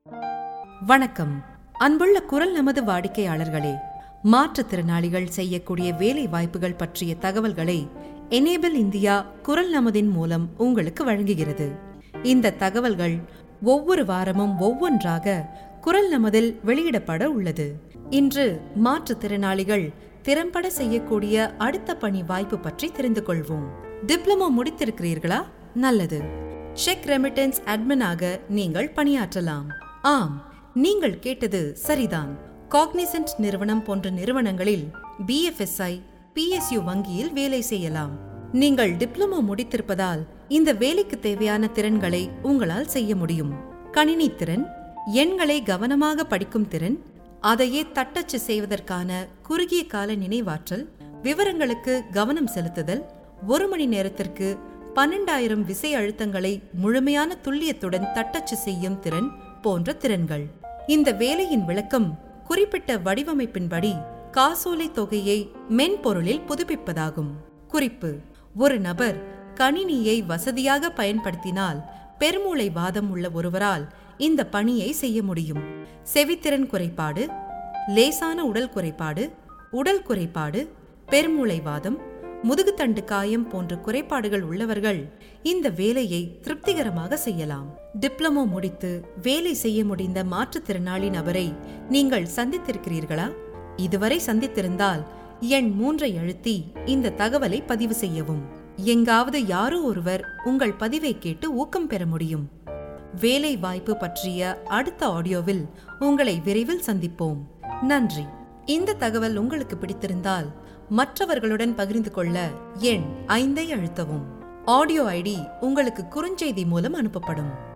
வணக்கம் அன்புள்ள குரல் நமது வாடிக்கையாளர்களே மாற்றுத்திறனாளிகள் செய்யக்கூடிய வேலை வாய்ப்புகள் பற்றிய தகவல்களை எனேபிள் இந்தியா குரல் நமதின் மூலம் உங்களுக்கு வழங்குகிறது இந்த தகவல்கள் ஒவ்வொரு வாரமும் ஒவ்வொன்றாக குரல் நமதில் வெளியிடப்பட உள்ளது இன்று மாற்றுத்திறனாளிகள் திறம்பட செய்யக்கூடிய அடுத்த பணி வாய்ப்பு பற்றி தெரிந்து கொள்வோம் டிப்ளமோ முடித்திருக்கிறீர்களா நல்லது செக் ரெமிட்டன்ஸ் அட்மினாக நீங்கள் பணியாற்றலாம் ஆம் நீங்கள் கேட்டது சரிதான் காக்னிசன்ட் நிறுவனம் போன்ற நிறுவனங்களில் பிஎஃப்எஸ்ஐ பிஎஸ்யூ வங்கியில் வேலை செய்யலாம் நீங்கள் டிப்ளமோ முடித்திருப்பதால் இந்த வேலைக்கு தேவையான திறன்களை உங்களால் செய்ய முடியும் கணினி திறன் எண்களை கவனமாக படிக்கும் திறன் அதையே தட்டச்சு செய்வதற்கான குறுகிய கால நினைவாற்றல் விவரங்களுக்கு கவனம் செலுத்துதல் ஒரு மணி நேரத்திற்கு பன்னெண்டாயிரம் விசை அழுத்தங்களை முழுமையான துல்லியத்துடன் தட்டச்சு செய்யும் திறன் போன்ற திறன்கள் இந்த வேலையின் விளக்கம் குறிப்பிட்ட வடிவமைப்பின்படி காசோலை தொகையை மென்பொருளில் புதுப்பிப்பதாகும் குறிப்பு ஒரு நபர் கணினியை வசதியாக பயன்படுத்தினால் பெருமூளை வாதம் உள்ள ஒருவரால் இந்த பணியை செய்ய முடியும் செவித்திறன் குறைபாடு லேசான உடல் குறைபாடு உடல் குறைபாடு பெருமூளை வாதம் முதுகுத்தண்டு காயம் போன்ற குறைபாடுகள் உள்ளவர்கள் இந்த வேலையை திருப்திகரமாக செய்யலாம் டிப்ளமோ முடித்து வேலை செய்ய முடிந்த மாற்றுத்திறனாளி நபரை நீங்கள் சந்தித்திருக்கிறீர்களா இதுவரை சந்தித்திருந்தால் எண் மூன்றை அழுத்தி இந்த தகவலை பதிவு செய்யவும் எங்காவது யாரோ ஒருவர் உங்கள் பதிவை கேட்டு ஊக்கம் பெற முடியும் வேலை வாய்ப்பு பற்றிய அடுத்த ஆடியோவில் உங்களை விரைவில் சந்திப்போம் நன்றி இந்த தகவல் உங்களுக்கு பிடித்திருந்தால் மற்றவர்களுடன் பகிர்ந்து கொள்ள எண் ஐந்தை அழுத்தவும் ஆடியோ ஐடி உங்களுக்கு குறுஞ்செய்தி மூலம் அனுப்பப்படும்